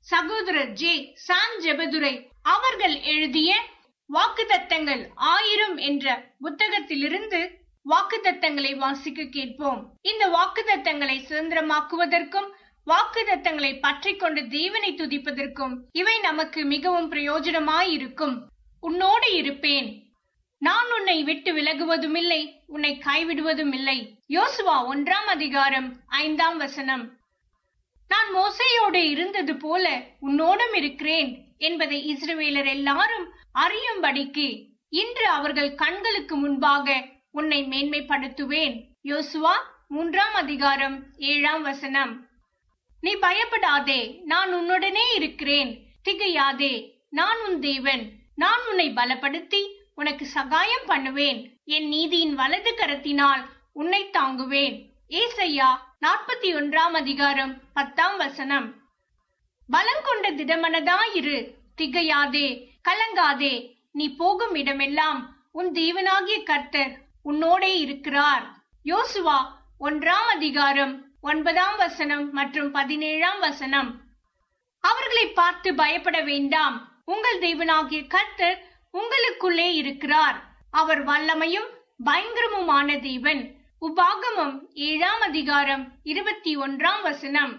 சகோதரர் J San ஜெபதுரை அவர்கள் எழுதிய வாக்குத்தத்தங்கள் ஆயிரம் என்ற புத்தகத்திலிருந்து வாக்குத்தத்தங்களை வாசிக்க கேட்போம் இந்த வாக்குத்தத்தங்களை சுதந்திரமாக்குவதற்கும் வாக்குத்தத்தங்களை பற்றி கொண்டு தேவனை துதிப்பதற்கும் இவை நமக்கு மிகவும் பிரயோஜனமாயிருக்கும் உன்னோடு இருப்பேன் நான் உன்னை விட்டு விலகுவதும் இல்லை உன்னை கைவிடுவதும் இல்லை யோசுவா ஒன்றாம் அதிகாரம் ஐந்தாம் வசனம் நான் மோசையோடு இருந்தது போல உன்னோடும் இருக்கிறேன் என்பதை இஸ்ரவேலர் எல்லாரும் அறியும்படிக்கு இன்று அவர்கள் கண்களுக்கு முன்பாக உன்னை மேன்மைப்படுத்துவேன் யோசுவா மூன்றாம் அதிகாரம் ஏழாம் வசனம் நீ பயப்படாதே நான் உன்னுடனே இருக்கிறேன் திகையாதே நான் உன் தேவன் நான் உன்னை பலப்படுத்தி உனக்கு சகாயம் பண்ணுவேன் என் நீதியின் வலது கரத்தினால் உன்னை தாங்குவேன் ஏசையா நாற்பத்தி ஒன்றாம் அதிகாரம் பத்தாம் வசனம் பலங்கொண்ட திடமனதாயிரு திகையாதே கலங்காதே நீ போகும் இடமெல்லாம் உன் தேவனாகிய கர்த்தர் உன்னோடே இருக்கிறார் யோசுவா ஒன்றாம் அதிகாரம் ஒன்பதாம் வசனம் மற்றும் பதினேழாம் வசனம் அவர்களை பார்த்து பயப்பட வேண்டாம் உங்கள் தேவனாகிய கர்த்தர் உங்களுக்குள்ளே இருக்கிறார் அவர் வல்லமையும் பயங்கரமுமான தேவன் உபாகமம் ஏழாம் அதிகாரம் இருபத்தி ஒன்றாம் வசனம்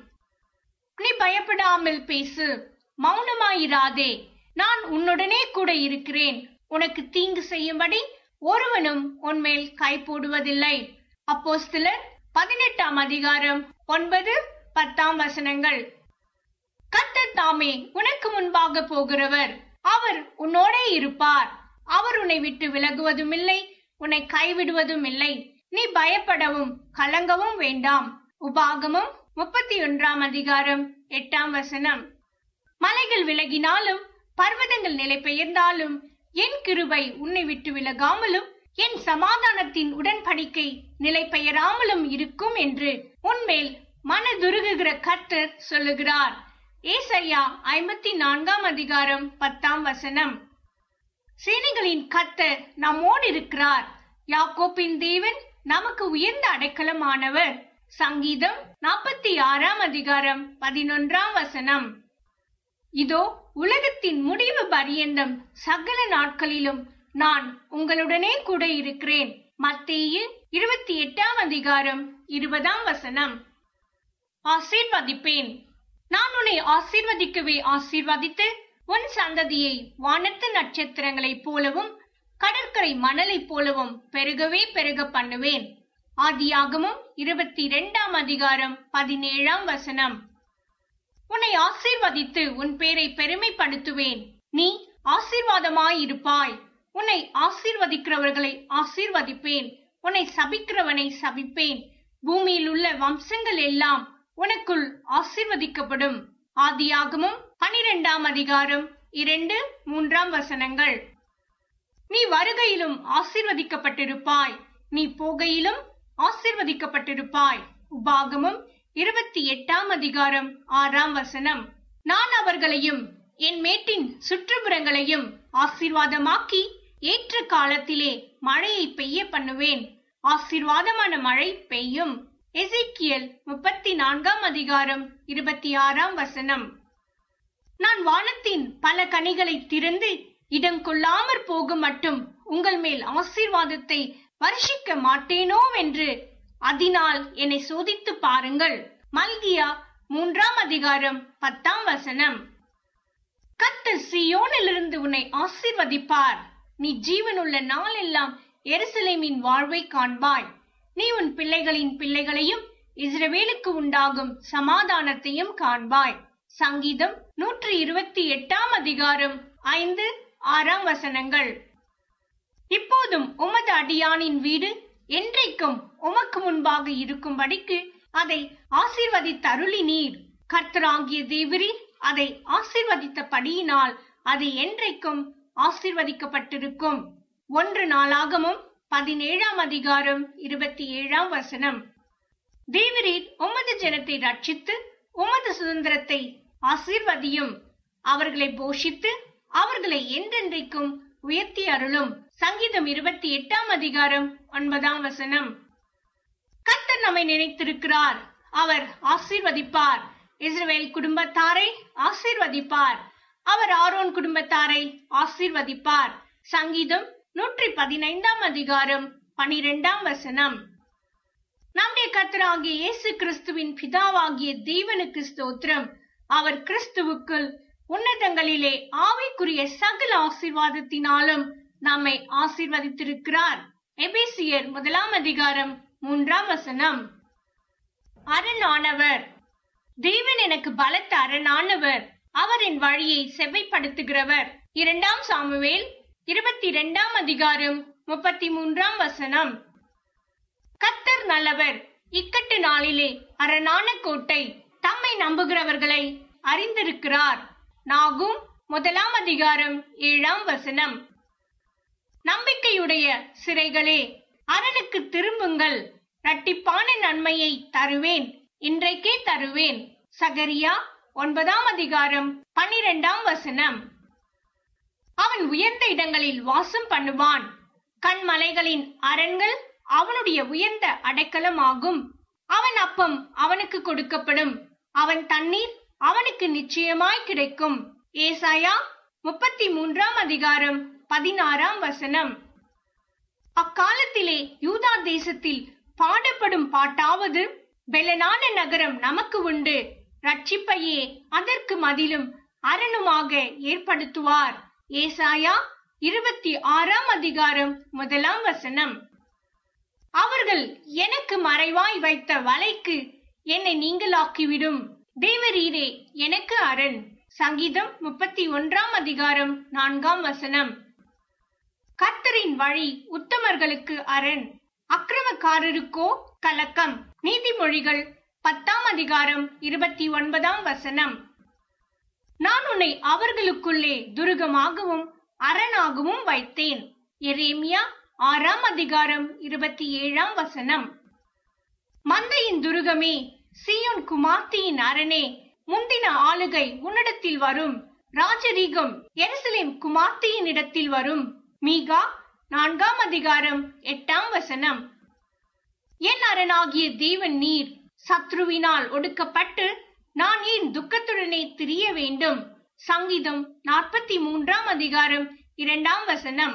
நீ பயப்படாமல் பேசு மௌனமாயிராதே நான் உன்னுடனே கூட இருக்கிறேன் உனக்கு தீங்கு செய்யும்படி ஒருவனும் உன்மேல் கை போடுவதில்லை அப்போஸ்தலர் பதினெட்டாம் அதிகாரம் ஒன்பது பத்தாம் வசனங்கள் கர்த்தர் தாமே உனக்கு முன்பாக போகிறவர் அவர் உன்னோடே இருப்பார் அவர் உன்னை விட்டு விலகுவதும் இல்லை உன்னை கைவிடுவதும் இல்லை நீ பயப்படவும் கலங்கவும் வேண்டாம் உபாகமும் முப்பத்தி ஒன்றாம் அதிகாரம் எட்டாம் வசனம் மலைகள் விலகினாலும் பர்வதங்கள் நிலை பெயர்ந்தாலும் என் கிருபை உன்னை விட்டு விலகாமலும் என் சமாதானத்தின் உடன்படிக்கை நிலை பெயராமலும் இருக்கும் என்று உன்மேல் மனதுருகுகிற கர்த்தர் சொல்லுகிறார் ஏசையா ஐம்பத்தி நான்காம் அதிகாரம் பத்தாம் வசனம் சேனைகளின் கர்த்தர் நம்மோடு இருக்கிறார் யாக்கோப்பின் தேவன் நமக்கு உயர்ந்த அடைக்கலமானவர் சங்கீதம் நாற்பத்தி ஆறாம் அதிகாரம் பதினொன்றாம் வசனம் இதோ உலகத்தின் முடிவு பரியந்தம் சகல நாட்களிலும் நான் உங்களுடனே கூட இருக்கிறேன் மத்தேயு இருபத்தி எட்டாம் அதிகாரம் இருபதாம் வசனம் ஆசீர்வதிப்பேன் நான் உன்னை ஆசீர்வதிக்கவே ஆசீர்வதித்து உன் சந்ததியை வானத்து நட்சத்திரங்களைப் போலவும் கடற்கரை மணலைப் போலவும் பெருகவே பெருக பண்ணுவேன் ஆதியாகமும் இருபத்தி இரண்டாம் அதிகாரம் பதினேழாம் வசனம் உன்னை ஆசீர்வதித்து உன் பேரை பெருமைப்படுத்துவேன் நீ ஆசீர்வாதமாயிருப்பாய் உன்னை ஆசீர்வதிக்கிறவர்களை ஆசீர்வதிப்பேன் உன்னை சபிக்கிறவனை சபிப்பேன் பூமியில் உள்ள வம்சங்கள் எல்லாம் உனக்குள் ஆசீர்வதிக்கப்படும் ஆதியாகமும் பனிரெண்டாம் அதிகாரம் இரண்டு மூன்றாம் வசனங்கள் நீ வருகையிலும் ஆசீர்வதிக்கப்பட்டிருப்பாய் நீ போகையிலும் ஆசீர்வதிக்கப்பட்டிருப்பாய் உபாகமும் இருபத்தி எட்டாம் அதிகாரம் ஆறாம் வசனம் நான் அவர்களையும் என் மேட்டின் சுற்றுப்புறங்களையும் ஆசீர்வாதமாக்கி ஏற்ற காலத்திலே மழையை பெய்ய பண்ணுவேன் ஆசீர்வாதமான மழை பெய்யும் எசேக்கியல் முப்பத்தி நான்காம் அதிகாரம் இருபத்தி ஆறாம் வசனம் நான் வானத்தின் பல கனிகளை திறந்து இடம் கொள்ளாமற் போகும் மட்டும் உங்கள் மேல் ஆசீர்வாதத்தை வருஷிக்க மாட்டேனோ என்று அதனால் என்னை சோதித்து பாருங்கள் மல்கியா மூன்றாம் அதிகாரம் பத்தாம் வசனம் கர்த்தர் சியோனிலிருந்து உன்னை ஆசீர்வதிப்பார் நீ ஜீவனுள்ள நாளெல்லாம் எருசலேமின் வாழ்வை காண்பாய் நீ உன் பிள்ளைகளின் பிள்ளைகளையும் இஸ்ரவேலுக்கு உண்டாகும் சமாதானத்தையும் காண்பாய் சங்கீதம் நூற்றி இருபத்தி எட்டாம் அதிகாரம் ஐந்து ஆறாம் வசனங்கள் இப்போதும் உமது அடியானின் வீடு என்றைக்கும் உமக்கு முன்பாக இருக்கும்படிக்கு அதை ஆசீர்வதித்தருளி நீர் கர்த்தராகிய தேவரீர் அதை ஆசீர்வதித்தபடியினால் அது என்றைக்கும் ஆசீர்வதிக்கப்பட்டிருக்கும் ஒன்று நாளாகமும் பதினேழாம் அதிகாரம் இருபத்தி ஏழாம் வசனம் தேவரீர் உமது ஜனத்தை ரட்சித்து உமது சுதந்திரத்தை ஆசீர்வதியும் அவர்களை போஷித்து அவர்களை என்றென்றைக்கும் உயர்த்தி அருளும் சங்கீதம் இருபத்தி எட்டாம் அதிகாரம் ஒன்பதாம் வசனம் கர்த்தர் நம்மை நினைத்திருக்கிறார் அவர் ஆசீர்வதிப்பார் இஸ்ரவேல் குடும்பத்தாரை ஆசீர்வதிப்பார் அவர் ஆரோன் குடும்பத்தாரை ஆசீர்வதிப்பார் சங்கீதம் நூற்றி பதினைந்தாம் அதிகாரம் பனிரெண்டாம் வசனம் நம்முடைய கர்த்தராகிய இயேசு கிறிஸ்துவின் பிதாவாகிய தேவனுக்கு ஸ்தோத்திரம் அவர் கிறிஸ்துவுக்குள் உன்னதங்களிலே ஆவிக்குரிய சகல ஆசீர்வாதத்தினாலும் நம்மை ஆசீர்வதித்திருக்கிறார் எபேசியர் முதலாம் அதிகாரம் மூன்றாம் வசனம் அரணானவர் தேவன் எனக்கு பலத்த அரணானவர் அவர் என் வழியை செவ்வைப்படுத்துகிறவர் இரண்டாம் சாமுவேல் இருபத்தி இரண்டாம் அதிகாரம் முப்பத்தி மூன்றாம் வசனம் கத்தர் நல்லவர் இக்கட்டு நாளிலே அரணான கோட்டை தம்மை நம்புகிறவர்களை அறிந்திருக்கிறார் நாகும் முதலாம் அதிகாரம் ஏழாம் வசனம் நம்பிக்கையுடைய சிறைகளே அரணுக்கு திரும்புங்கள் இரட்டிப்பான நன்மையை தருவேன் இன்றைக்கே தருவேன் சகரியா ஒன்பதாம் அதிகாரம் பனிரெண்டாம் வசனம் அவன் உயர்ந்த இடங்களில் வாசம் பண்ணுவான் கண்மலைகளின் அரண்கள் அவனுடைய உயர்ந்த அடைக்கலமாகும் அவன் அப்பம் அவனுக்கு கொடுக்கப்படும் அவன் தண்ணீர் அவனுக்கு நிச்சயமாய் கிடைக்கும் ஏசாயா முப்பத்தி மூன்றாம் அதிகாரம் பதினாறாம் வசனம் அக்காலத்திலே யூதா தேசத்தில் பாடப்படும் பாட்டாவது பெலனான நகரம் நமக்கு உண்டு ரட்சிப்பையே அதற்கு மதிலும் அரணுமாக ஏற்படுத்துவார் ஏசாயா இருபத்தி ஆறாம் அதிகாரம் முதலாம் வசனம் அவர்கள் எனக்கு மறைவாய் வைத்த வலைக்கு என்னை நீங்களாக்கிவிடும் தேவரீரே எனக்கு அரண் சங்கீதம் முப்பத்தி ஒன்றாம் அதிகாரம் நான்காம் வசனம் கர்த்தரின் வழி உத்தமர்களுக்கு அரண் அக்கிரமக்காரருக்கோ கலக்கம் நீதிமொழிகள் பத்தாம் அதிகாரம் இருபத்தி ஒன்பதாம் வசனம் நான் உன்னை அவர்களுக்குள்ளே துருகமாகவும் அரணாகவும் வைத்தேன் எரேமியா ஆறாம் அதிகாரம் இருபத்தி ஏழாம் வசனம் மந்தையின் துருகமே சீயோன் குமார்த்தியின் அரணே முந்தின ஆளுகை உன்னிடத்தில் வரும் ராஜரீகம் எருசலேம் குமார்த்தியின் இடத்தில் வரும் மீகா நான்காம் அதிகாரம் எட்டாம் வசனம் என் அரணாகிய தேவன் நீர் சத்ருவினால் ஒடுக்கப்பட்டு நான் ஏன் துக்கத்துடனே திரிய வேண்டும் சங்கீதம் நாற்பத்தி மூன்றாம் அதிகாரம் இரண்டாம் வசனம்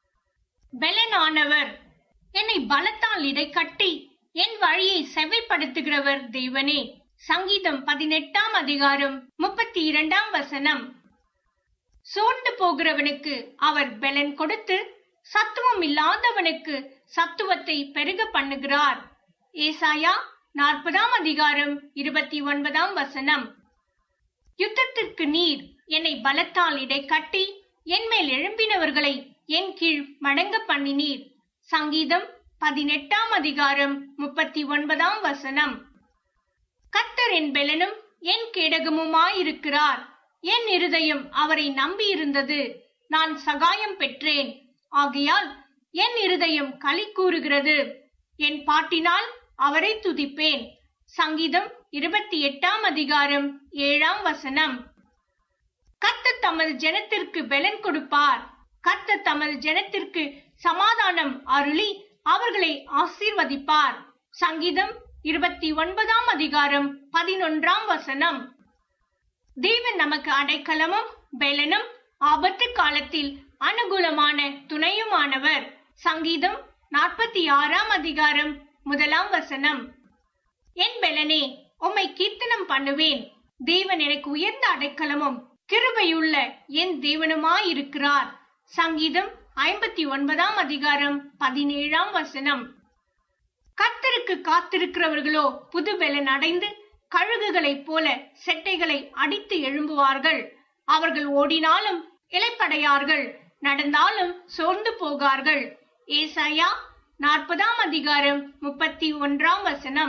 பெலனானவர் என்னை பலத்தால் இடை கட்டி என் வழியை செவ்வைப்படுத்துகிறவர் தேவனே சங்கீதம் பதினெட்டாம் அதிகாரம் முப்பத்தி இரண்டாம் வசனம் சோர்ந்து போகிறவனுக்கு அவர் பெலன் கொடுத்து சத்துவம் இல்லாதவனுக்கு சத்துவத்தை பெருக பண்ணுகிறார் ஏசாயா நாற்பதாம் அதிகாரம் இருபத்தி ஒன்பதாம் வசனம் யுத்தத்திற்கு நீர் என்னை பலத்தால் இடை கட்டி என் மேல் எழும்பினவர்களை என் கீழ் மடங்க பண்ணினீர் சங்கீதம் பதினெட்டாம் அதிகாரம் முப்பத்தி ஒன்பதாம் வசனம் கத்தர் என் பெலனும் என் கேடகமுமாயிருக்கிறார் என் இருதயம் அவரை நம்பியிருந்தது நான் சகாயம் பெற்றேன் ஆகையால் என் இருதயம் களி கூறுகிறது என் பாட்டினால் அவரை துதிப்பேன் சங்கீதம் இருபத்தி எட்டாம் அதிகாரம் ஏழாம் வசனம் கர்த்தர் தமது ஜனத்திற்கு பெலன் கொடுப்பார் கர்த்தர் தமது ஜனத்திற்கு சமாதானம் அருளி அவர்களை ஆசீர்வதிப்பார் சங்கீதம் இருபத்தி ஒன்பதாம் அதிகாரம் பதினொன்றாம் வசனம் தேவன் நமக்கு அடைக்கலமும் பெலனும் ஆபத்து காலத்தில் அனுகூலமான துணையுமானவர் சங்கீதம் நாற்பத்தி ஆறாம் அதிகாரம் முதலாம் வசனம் என் பெலனே உம்மை கீர்த்தனம் பண்ணுவேன் தேவன் எனக்கு உயர்ந்த அடைக்கலமும் கிருபையுள்ள என் தேவனுமாயிருக்கிறார் சங்கீதம் ஐம்பத்தி ஒன்பதாம் அதிகாரம் பதினேழாம் வசனம் கர்த்தருக்கு காத்திருக்கிறவர்களோ புது பெலன் அடைந்து கழுகுகளைப் போல செட்டைகளை அடித்து எழும்புவார்கள் அவர்கள் ஓடினாலும் இலைப்படையார்கள் நடந்தாலும் சோர்ந்து போகார்கள் ஏசாயா நாற்பதாம் அதிகாரம் முப்பத்தி ஒன்றாம் வசனம்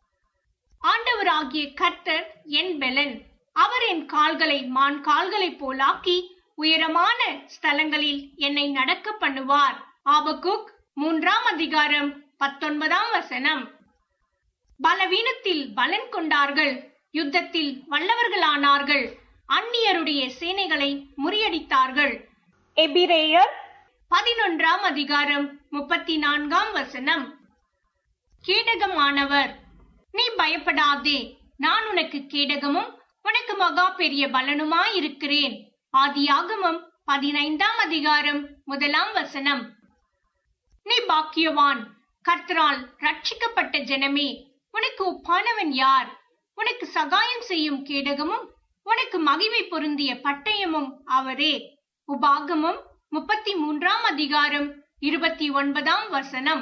ஆண்டவராகிய கர்த்தர் என் பெலன் அவர் என் கால்களை மான் கால்களைப் போலாக்கி உயரமான ஸ்தலங்களில் என்னை நடக்க பண்ணுவார் ஆபகுக் மூன்றாம் அதிகாரம் பத்தொன்பதாம் வசனம் பலவீனத்தில் பலன் கொண்டார்கள் யுத்தத்தில் வல்லவர்களானார்கள் அந்நியருடைய சேனைகளை முறியடித்தார்கள் எபிரேயர் பதினொன்றாம் அதிகாரம் முப்பத்தி நான்காம் வசனம் கேடகமானவர் நீ பயப்படாதே நான் உனக்கு கேடகமும் உனக்கு மகா பெரிய பலனுமாயிருக்கிறேன் ஆதியாகமம் பதினைந்தாம் அதிகாரம் முதலாம் வசனம் நீ பாக்கியவான் கர்த்தரால் ரட்சிக்கப்பட்ட ஜனமே உனக்கு ஒப்பானவன் யார் உனக்கு சகாயம் செய்யும் கேடகமும் உனக்கு மகிமை பொருந்திய பட்டயமும் அவரே உபாகமம் முப்பத்தி மூன்றாம் அதிகாரம் இருபத்தி ஒன்பதாம் வசனம்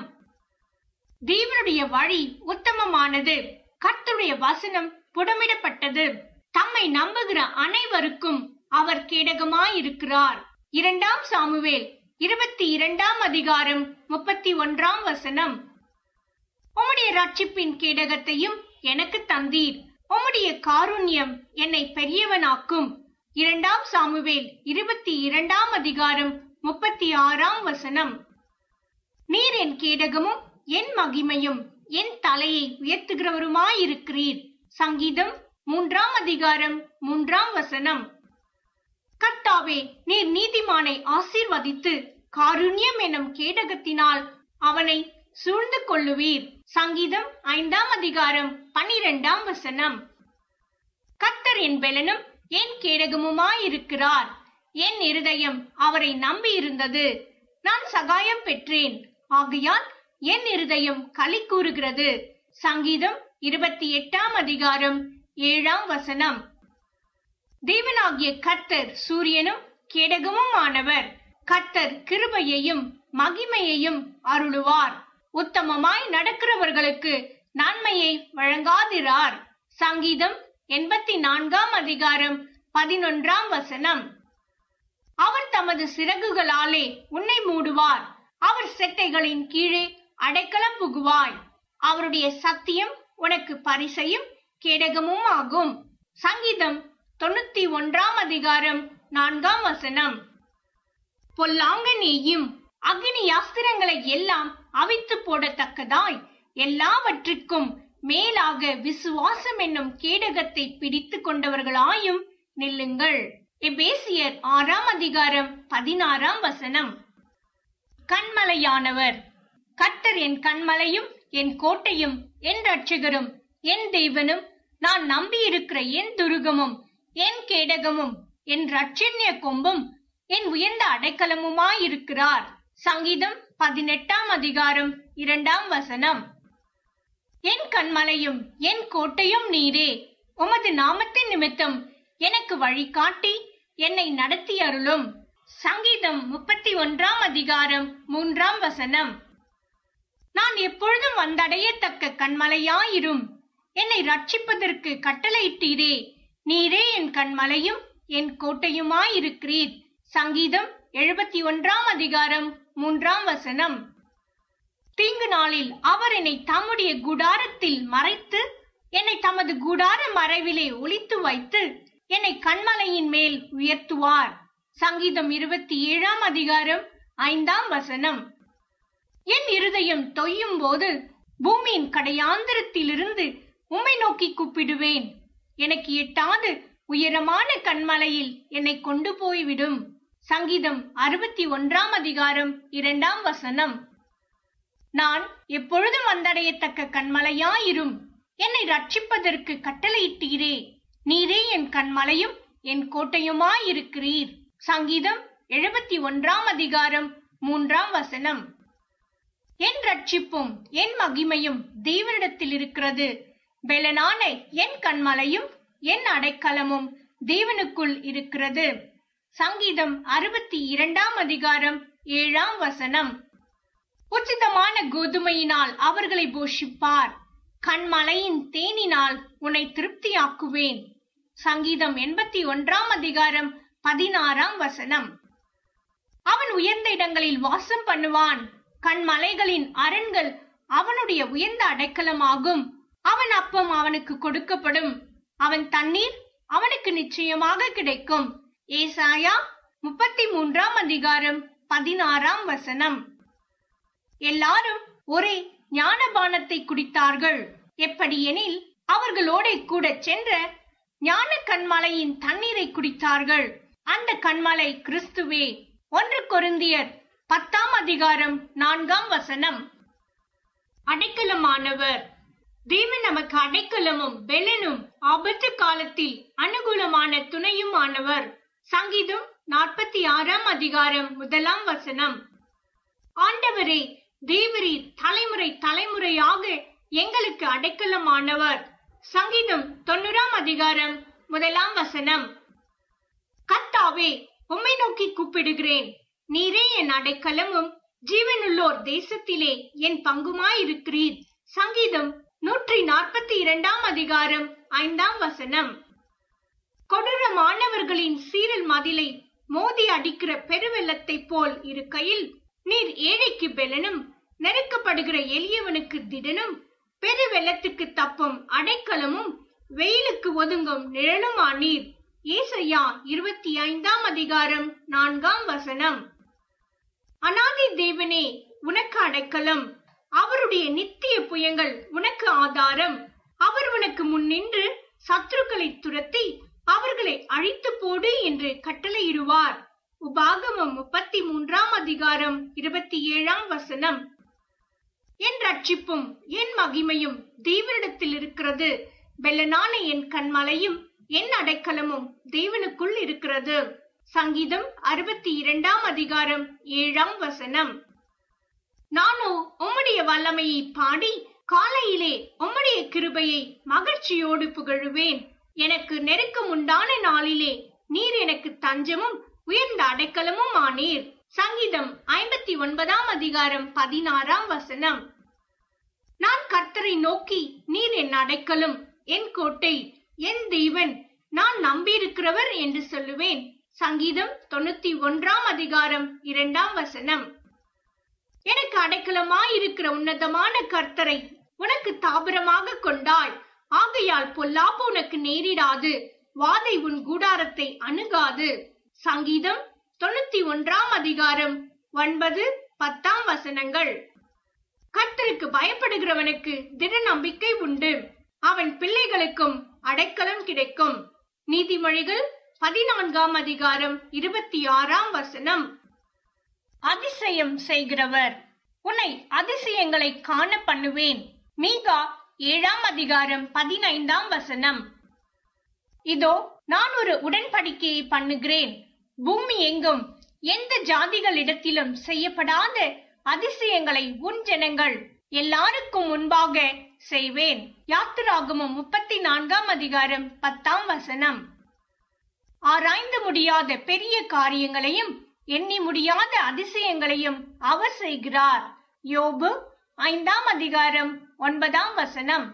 தேவனுடைய வழி உத்தமமானது கர்த்தருடைய வசனம் புடமிடப்பட்டது தம்மை நம்புகிற அனைவருக்கும் அவர் கேடகமாயிருக்கிறார் இரண்டாம் சாமுவேல் இருபத்தி இரண்டாம் அதிகாரம் முப்பத்தி ஒன்றாம் வசனம் உம்முடைய ரட்சிப்பின் கேடகத்தையும் எனக்கு தந்தீர் உம்முடைய காருண்யம் என்னை பெரியவனாக்கும் இரண்டாம் சாமுவேல் இருபத்தி இரண்டாம் அதிகாரம் முப்பத்தி ஆறாம் வசனம் நீர் என் கேடகமும் என் மகிமையும் என் தலையை உயர்த்துகிறவருமாயிருக்கிறீர் சங்கீதம் மூன்றாம் அதிகாரம் மூன்றாம் வசனம் கர்த்தாவே நீர் நீதிமானை ஆசீர்வதித்து காருண்யம் எனும் கேடகத்தினால் அவனை சூழ்ந்து கொள்ளுவீர் சங்கீதம் ஐந்தாம் அதிகாரம் பனிரெண்டாம் வசனம் கர்த்தர் என் பெலனும் என் கேடகமுமாயிருக்கிறார் என் இருதயம் அவரை நம்பி இருந்தது நான் சகாயம் பெற்றேன் ஆகையால் என் இருதயம் களி கூறுகிறது சங்கீதம் இருபத்தி எட்டாம் அதிகாரம் ஏழாம் வசனம் தேவனாகிய கர்த்தர் சூரியனும் கேடகமும் ஆனவர் கர்த்தர் கிருபையையும் மகிமையையும் அருளுவார் உத்தமமாய் நடக்கிறவர்களுக்கு நன்மையை வழங்காதிரார் சங்கீதம் எண்பத்தி நான்காம் அதிகாரம் பதினொன்றாம் வசனம் அவர் தமது சிறகுகளாலே உன்னை மூடுவார் அவர் செட்டைகளின் கீழே அடைக்கலம் புகுவாய் அவருடைய சத்தியம் உனக்கு பரிசையும் கேடகமும் ஆகும் சங்கீதம் தொண்ணூத்தி ஒன்றாம் அதிகாரம் நான்காம் வசனம் பொல்லாங்கனேயும் அக்னி யாஸ்திரங்களை எல்லாம் அவித்து போடத்தக்கதாய் எல்லாவற்றிற்கும் மேலாக விசுவாசம் என்னும் கேடகத்தை பிடித்து கொண்டவர்களாயும் நில்லுங்கள் எபேசியர் ஆறாம் அதிகாரம் பதினாறாம் வசனம் கண்மலையானவர் கர்த்தர் என் கண்மலையும் என் கோட்டையும் என் ரட்சகரும் என் தேவனும் நான் நம்பியிருக்கிற என் துருகமும் என் கேடகமும் என் ரட்சண்ய கொம்பும் என் உயர்ந்த அடைக்கலமுமாயிருக்கிறார் சங்கீதம் பதினெட்டாம் அதிகாரம் இரண்டாம் வசனம் என் கண்மலையும் என் கோட்டையும் நீரே உமது நாமத்தின் நிமித்தம் எனக்கு வழிகாட்டி என்னை நடத்தி அருளும் சங்கீதம் முப்பத்தி ஒன்றாம் அதிகாரம் மூன்றாம் வசனம் நான் எப்பொழுதும் வந்தடையத்தக்க கண்மலையாயிரும் என்னை ரட்சிப்பதற்கு கட்டளையிட்டீரே நீரே என் கண்மலையும் என் கோட்டையுமாயிருக்கிறீர் சங்கீதம் எழுபத்தி ஒன்றாம் அதிகாரம் மூன்றாம் வசனம் தீங்கு நாளில் அவர் என்னை தம்முடைய குடாரத்தில் மறைத்து என்னை தமது குடார மறைவிலே ஒளித்து வைத்து என்னை கண்மலையின் மேல் உயர்த்துவார் சங்கீதம் இருபத்தி ஏழாம் அதிகாரம் ஐந்தாம் வசனம் என் இருதயம் தொய்யும் போது பூமியின் கடையாந்திரத்திலிருந்து உம்மை நோக்கி கூப்பிடுவேன் எனக்கு எட்டாது உயரமான கண்மலையில் என்னை கொண்டு போய்விடும் சங்கீதம் அறுபத்தி ஒன்றாம் அதிகாரம் இரண்டாம் வசனம் நான் எப்பொழுதும் வந்தடையத்தக்க கண்மலையாயிரும் என்னை ரட்சிப்பதற்கு கட்டளையிட்டீரே நீரே என் கண்மலையும் என் கோட்டையுமாயிருக்கிறீர் சங்கீதம் எழுபத்தி ஒன்றாம் அதிகாரம் மூன்றாம் வசனம் என் ரட்சிப்பும் என் மகிமையும் தேவனிடத்தில் இருக்கிறது பெலனான என் கண்மலையும் என் அடைக்கலமும் தேவனுக்குள் இருக்கிறது சங்கீதம் அறுபத்தி இரண்டாம் அதிகாரம் ஏழாம் வசனம் உச்சிதமான கோதுமையினால் அவர்களை போஷிப்பார் கண்மலையின் தேனினால் உன்னை திருப்தியாக்குவேன் சங்கீதம் எண்பத்தி ஒன்றாம் அதிகாரம் பதினாறாம் வசனம் அவன் உயர்ந்த இடங்களில் வாசம் பண்ணுவான் கண்மலைகளின் அரண்கள் அவனுடைய உயர்ந்த அடைக்கலமாகும் அவன் அப்பம் அவனுக்கு கொடுக்கப்படும் அவன் தண்ணீர் அவனுக்கு நிச்சயமாக கிடைக்கும் ஏசாயா முப்பத்தி மூன்றாம் அதிகாரம் பதினாறாம் வசனம் எல்லாரும் ஒரே ஞானபானத்தை குடித்தார்கள் எப்படியெனில் அவர்களோட கூட சென்ற ஞான கண்மலையின் தண்ணீரை குடித்தார்கள் அந்த கண்மலை கிறிஸ்துவே ஒன்று கொருந்தியர் பத்தாம் அதிகாரம் நான்காம் வசனம் அடைக்கலமானவர் தேவன் நமக்கு அடைக்கலமும் பெலனும் ஆபத்து காலத்தில் அனுகூலமான துணையும் ஆனவர் சங்கீதம் நாற்பத்தி ஆறாம் அதிகாரம் முதலாம் வசனம் ஆண்டவரே தேவரீர் தலைமுறை தலைமுறையாக எங்களுக்கு அடைக்கலமானவர் சங்கீதம் தொண்ணூறாம் அதிகாரம் முதலாம் வசனம் கத்தாவே உம்மை நோக்கி கூப்பிடுகிறேன் நீரே என் அடைக்கலமும் ஜீவனுள்ளோர் தேசத்திலே என் பங்குமாயிருக்கிறீர் சங்கீதம் நூற்றி நாற்பத்தி இரண்டாம் அதிகாரம் ஐந்தாம் வசனம் கொடூரமானவர்களின் சீரல் மதிலை மோதி அடிக்கிற பெருவெள்ளத்தை போல் இருக்கையில் நீர் ஏழைக்கு பெலனும் நெருக்கப்படுகிற எளியவனுக்கு திடனும் பெருவெள்ளத்துக்கு தப்பும் அடைக்கலமும் வெயிலுக்கு ஒதுங்கும் நிழலுமானீர் ஏசையா இருபத்தி ஐந்தாம் அதிகாரம் நான்காம் வசனம் அனாதி தேவனே உனக்கு அடைக்கலம் அவருடைய நித்திய புயங்கள் உனக்கு ஆதாரம் அவர் உனக்கு முன்னின்று சத்துருக்களை துரத்தி அவர்களை அழித்து போடு என்று கட்டளையிடுவார் உபாகமம் முப்பத்தி மூன்றாம் அதிகாரம் இருபத்தி ஏழாம் வசனம் என் ரட்சிப்பும் என் மகிமையும் தேவனிடத்தில் இருக்கிறது பெல்லனான என் கண்மலையும் என் அடைக்கலமும் தேவனுக்குள் இருக்கிறது சங்கீதம் அறுபத்தி இரண்டாம் அதிகாரம் ஏழாம் வசனம் நானோ உம்முடைய வல்லமையை பாடி காலையிலே உம்முடைய கிருபையை மகிழ்ச்சியோடு புகழுவேன் எனக்கு நெருக்கம் உண்டான நாளிலே நீர் எனக்கு தஞ்சமும் உயர்ந்த அடைக்கலமும் ஆனீர் சங்கீதம் ஐம்பத்தி ஒன்பதாம் அதிகாரம் பதினாறாம் வசனம் நான் கர்த்தரை நோக்கி நீர் என் அடைக்கலும் என் கோட்டை என் தெய்வன் நான் நம்பியிருக்கிறவர் என்று சொல்லுவேன் சங்கீதம் தொண்ணூத்தி ஒன்றாம் அதிகாரம் இரண்டாம் வசனம் எனக்கு அடைக்கலமாயிருக்கிற உன்னதமான கர்த்தரை உனக்கு தாபரமாக கொண்டாள் ஆகையால் பொல்லாப்பு உனக்கு நேரிடாது வாதை உன் கூடாரத்தை அணுகாது சங்கீதம் தொண்ணூத்தி ஒன்றாம் அதிகாரம் ஒன்பது பத்தாம் வசனங்கள் கர்த்தருக்கு பயப்படுகிறவனுக்கு திட நம்பிக்கை உண்டு அவன் பிள்ளைகளுக்கும் அடைக்கலம் கிடைக்கும் நீதிமொழிகள் பதினான்காம் அதிகாரம் இருபத்தி ஆறாம் வசனம் அதிசயம் செய்கிறவர் உன்னை அதிசயங்களை காண பண்ணுவேன் மீகா ஏழாம் அதிகாரம் பதினைந்தாம் வசனம் இதோ நான் ஒரு உடன்படிக்கையை பண்ணுகிறேன் பூமி எங்கும் எந்த ஜாதிகளிடத்திலும் செய்யப்படாத அதிசயங்களை உன் ஜனங்கள் எல்லாருக்கும் முன்பாக செய்வேன் யாத்திராகமும் முப்பத்தி நான்காம் அதிகாரம் பத்தாம் வசனம் ஆராய்ந்து முடியாத பெரிய காரியங்களையும் எண்ணி முடியாத அதிசயங்களையும் அவர் செய்கிறார் யோபு ஐந்தாம் அதிகாரம் ஒன்பதாம் வசனம்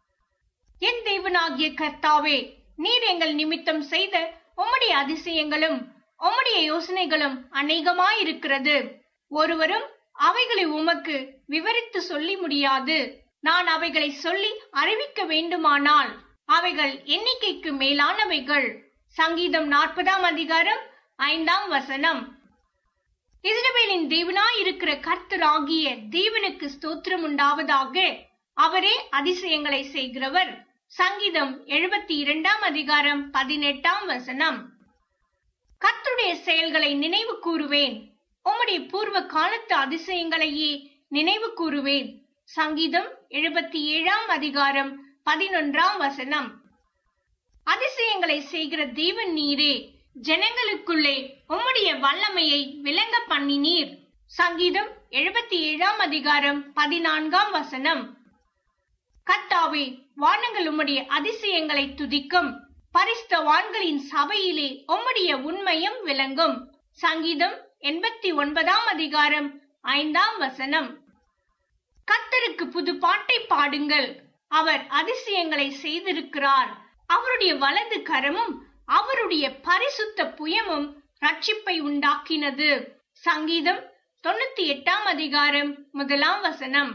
என் தேவனாகிய கர்த்தாவே நீர் எங்கள் நிமித்தம் செய்த உம்முடைய அதிசயங்களும் உம்முடைய யோசனைகளும் அநேகமாயிருக்கிறது ஒருவரும் அவைகளை உமக்கு விவரித்து சொல்லி முடியாது நான் அவைகளை சொல்லி அறிவிக்க வேண்டுமானால் அவைகள் எண்ணிக்கைக்கு மேலானவைகள் சங்கீதம் நாற்பதாம் அதிகாரம் ஐந்தாம் வசனம் இஸ்ரவேலின் தேவனாய் இருக்கிற கர்த்தராகிய தேவனுக்கு ஸ்தோத்திரம் உண்டாவதாக அவரே அதிசயங்களை செய்கிறவர் சங்கீதம் எழுபத்தி இரண்டாம் அதிகாரம் பதினெட்டாம் வசனம் கர்த்தருடைய செயல்களை நினைவு கூறுவேன் உம்முடைய பூர்வ காலத்து அதிசயங்களையே நினைவு கூறுவேன் சங்கீதம் எழுபத்தி ஏழாம் அதிகாரம் பதினொன்றாம் வசனம் அதிசயங்களை செய்கிற தேவன் நீரே ஜனங்களுக்குள்ளே உம்முடைய வல்லமையை விளங்க பண்ணினீர் சங்கீதம் எழுபத்தி ஏழாம் அதிகாரம் பதினான்காம் வசனம் கர்த்தாவே வானங்கள் உம்முடைய அதிசயங்களை துதிக்கும் பரிஸ்தவான்களின் சபையிலே உம்முடைய உண்மையும் விளங்கும் சங்கீதம் எண்பத்தி ஒன்பதாம் அதிகாரம் ஐந்தாம் வசனம் கர்த்தருக்கு புது பாட்டை பாடுங்கள் அவர் அதிசயங்களை செய்திருக்கிறார் அவருடைய வலது கரமும் அவருடைய பரிசுத்த புயமும் ரட்சிப்பை உண்டாக்கினது சங்கீதம் தொண்ணூத்தி எட்டாம் அதிகாரம் முதலாம் வசனம்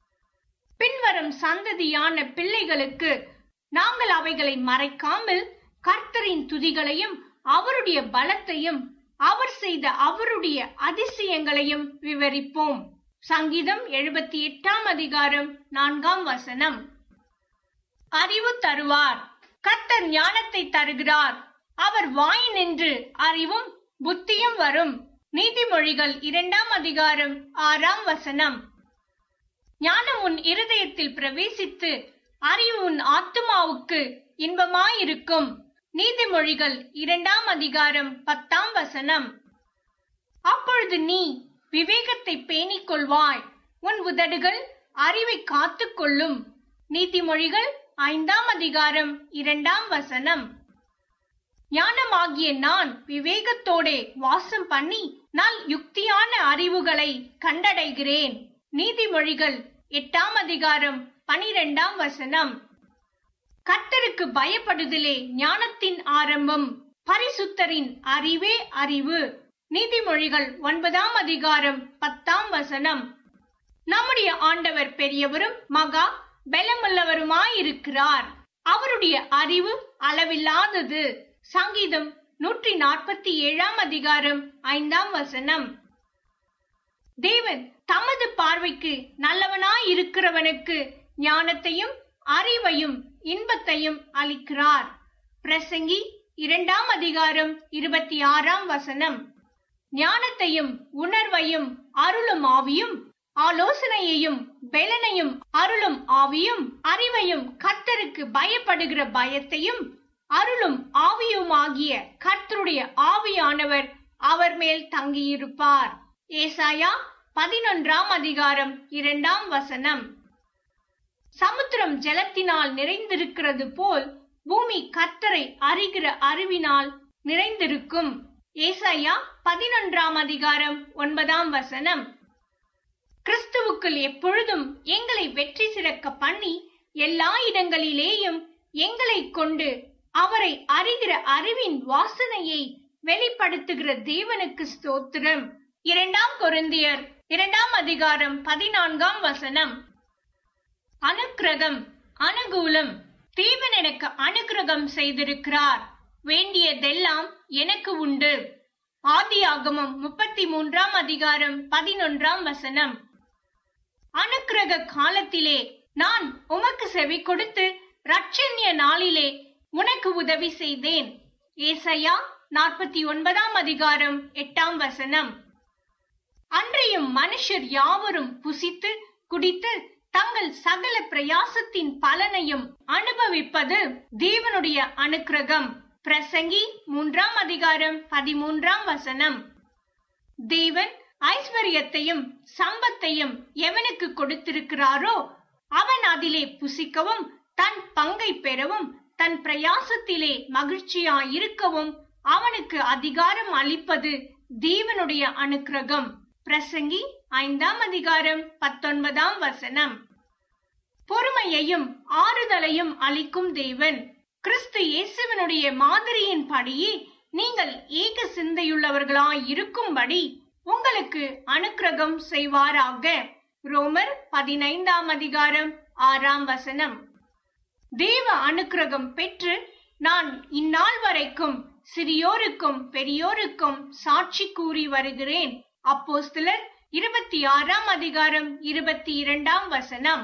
பின்வரும் சந்ததியான பிள்ளைகளுக்கு நாங்கள் அவைகளை மறைக்காமல் கர்த்தரின் துதிகளையும் அவருடைய பலத்தையும் அவர் செய்த அவருடைய அதிசயங்களையும் விவரிப்போம் சங்கீதம் எழுபத்தி எட்டாம் அதிகாரம் நான்காம் வசனம் அறிவு தருவார் கர்த்தர் ஞானத்தை தருகிறார் அவர் வாய் நின்று அறிவும் புத்தியும் வரும் நீதிமொழிகள் இரண்டாம் அதிகாரம் ஆறாம் வசனம் ஞானம் உன் இருதயத்தில் பிரவேசித்து அறிவு உன் ஆத்துமாவுக்கு இன்பமாயிருக்கும் நீதிமொழிகள் இரண்டாம் அதிகாரம் பத்தாம் வசனம் அப்பொழுது நீ விவேகத்தை பேணிக் கொள்வாய் உன் உதடுகள் அறிவை காத்துக் கொள்ளும் நீதிமொழிகள் ஐந்தாம் அதிகாரம் இரண்டாம் வசனம் ஞானமாகிய நான் விவேகத்தோடே வாசம் பண்ணி நல் யுக்தியான அறிவுகளை கண்டடைகிறேன் நீதிமொழிகள் எட்டாம் அதிகாரம் பனிரெண்டாம் வசனம் கர்த்தருக்கு பயப்படுதலே ஞானத்தின் ஆரம்பம் பரிசுத்தரின் அறிவே அறிவு நீதிமொழிகள் ஒன்பதாம் அதிகாரம் பத்தாம் வசனம் நம்முடைய ஆண்டவர் பெரியவரும் மகா பலமுள்ளவருமாயிருக்கிறார் அவருடைய அறிவு அளவில்லாதது சங்கீதம் நூற்றி நாற்பத்தி ஏழாம் அதிகாரம் ஐந்தாம் வசனம் தேவன் தமது பார்வைக்கு நல்லவனாயிருக்கிறவனுக்கு ஞானத்தையும் அறிவையும் இன்பத்தையும் அளிக்கிறார் பிரசங்கி இரண்டாம் அதிகாரம் இருபத்தி ஆறாம் வசனம் ஞானத்தையும் உணர்வையும் அருளும் ஆவியும் ஆலோசனையையும் பெலனையும் அருளும் ஆவியும் அறிவையும் கர்த்தருக்கு பயப்படுகிற பயத்தையும் அருளும் ஆவியுமாகிய கர்த்தருடைய ஆவியானவர் அவர் மேல் தங்கியிருப்பார் ஏசாயா பதினொன்றாம் அதிகாரம் இரண்டாம் வசனம் சமுத்திரம் ஜலத்தினால் நிறைந்திருக்கிறது போல் பூமி கர்த்தரை அறிகிற அறிவினால் நிறைந்திருக்கும் ஏசாயா பதினொன்றாம் அதிகாரம் ஒன்பதாம் வசனம் கிறிஸ்துவுக்குள் எப்பொழுதும் எங்களை வெற்றி சிறக்க பண்ணி எல்லா இடங்களிலேயும் எங்களை கொண்டு அவரை அறிகிற அறிவின் வாசனையை வெளிப்படுத்துகிற தேவனுக்கு ஸ்தோத்திரம் இரண்டாம் கொரிந்தியர் இரண்டாம் அதிகாரம் பதினான்காம் வசனம் அனுக்கிரகம் அனுகூலம் தேவன் எனக்கு அனுக்கிரகம் செய்திருக்கிறார் வேண்டியதெல்லாம் எனக்கு உண்டு ஆதியாகமம் முப்பத்தி மூன்றாம் அதிகாரம் பதினொன்றாம் வசனம் அனுக்கிரக காலத்திலே நான் உமக்கு செவி கொடுத்து ரட்சண்ய நாளிலே உனக்கு உதவி செய்தேன் ஏசையா நாற்பத்தி ஒன்பதாம் அதிகாரம் எட்டாம் வசனம் அன்றையும் மனுஷர் யாவரும் புசித்து குடித்து தங்கள் சகல பிரயாசத்தின் பலனையும் அனுபவிப்பது தேவனுடைய அனுக்கிரகம் பிரசங்கி மூன்றாம் அதிகாரம் பதிமூன்றாம் வசனம் தேவன் ஐஸ்வர்யத்தையும் சம்பத்தையும் எவனுக்கு கொடுத்திருக்கிறாரோ அவன் அதிலே புசிக்கவும் தன் பங்கை பெறவும் தன் பிரயாசத்திலே மகிழ்ச்சியாயிருக்கவும் அவனுக்கு அதிகாரம் அளிப்பது தேவனுடைய அனுக்கிரகம் பிரசங்கி ஐந்தாம் அதிகாரம் பத்தொன்பதாம் வசனம் பொறுமையையும் ஆறுதலையும் அளிக்கும் தேவன் கிறிஸ்து இயேசுவனுடைய மாதிரியின் படியே நீங்கள் ஏக சிந்தையுள்ளவர்களாய் இருக்கும்படி உங்களுக்கு அனுக்கிரகம் செய்வாராக ரோமர் பதினைந்தாம் அதிகாரம் ஆறாம் வசனம் தேவ அனுக்கிரகம் பெற்று நான் இந்நாள் வரைக்கும் சிறியோருக்கும் பெரியோருக்கும் சாட்சி கூறி வருகிறேன் அப்போஸ்தலர் இருபத்தி ஆறாம் அதிகாரம் இருபத்தி இரண்டாம் வசனம்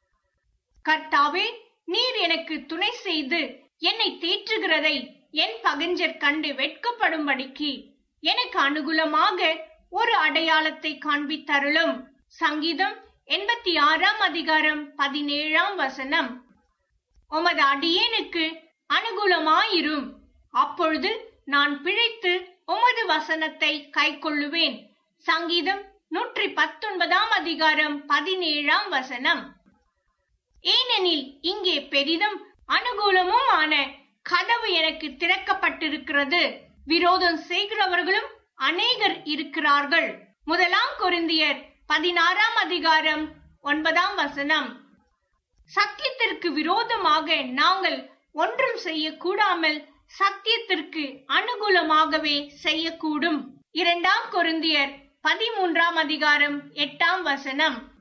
கர்த்தாவே நீர் எனக்கு துணை செய்து என்னை தேற்றுகிறதை என் பகஞ்சர் கண்டு வெட்கப்படும்படிக்கு எனக்கு அனுகூலமாக ஒரு அடையாளத்தை காண்பித்தருளும் சங்கீதம் எண்பத்தி ஆறாம் அதிகாரம் பதினேழாம் வசனம் உமது அடியேனுக்கு அனுகூலமாயிரும் அப்பொழுது நான் பிழைத்து உமது வசனத்தை கைக்கொள்ளுவேன் சங்கீதம் நூற்றி பத்தொன்பதாம் அதிகாரம் பதினேழாம் வசனம் ஏனெனில் இங்கே பெரிதும் அனுகூலமும் ஆன கதவு எனக்கு திறக்கப்பட்டிருக்கிறது விரோதம் செய்கிறவர்களும் அநேகர் இருக்கிறார்கள் முதலாம் கொரிந்தியர் பதினாறாம் அதிகாரம் ஒன்பதாம் வசனம் சத்தியத்திற்கு விரோதமாக நாங்கள் ஒன்றும் செய்யக்கூடாமல் சத்தியத்திற்கு அனுகூலமாகவே செய்யக்கூடும் இரண்டாம் கொரிந்தியர் பதிமூன்றாம் அதிகாரம் எட்டாம் வசனம்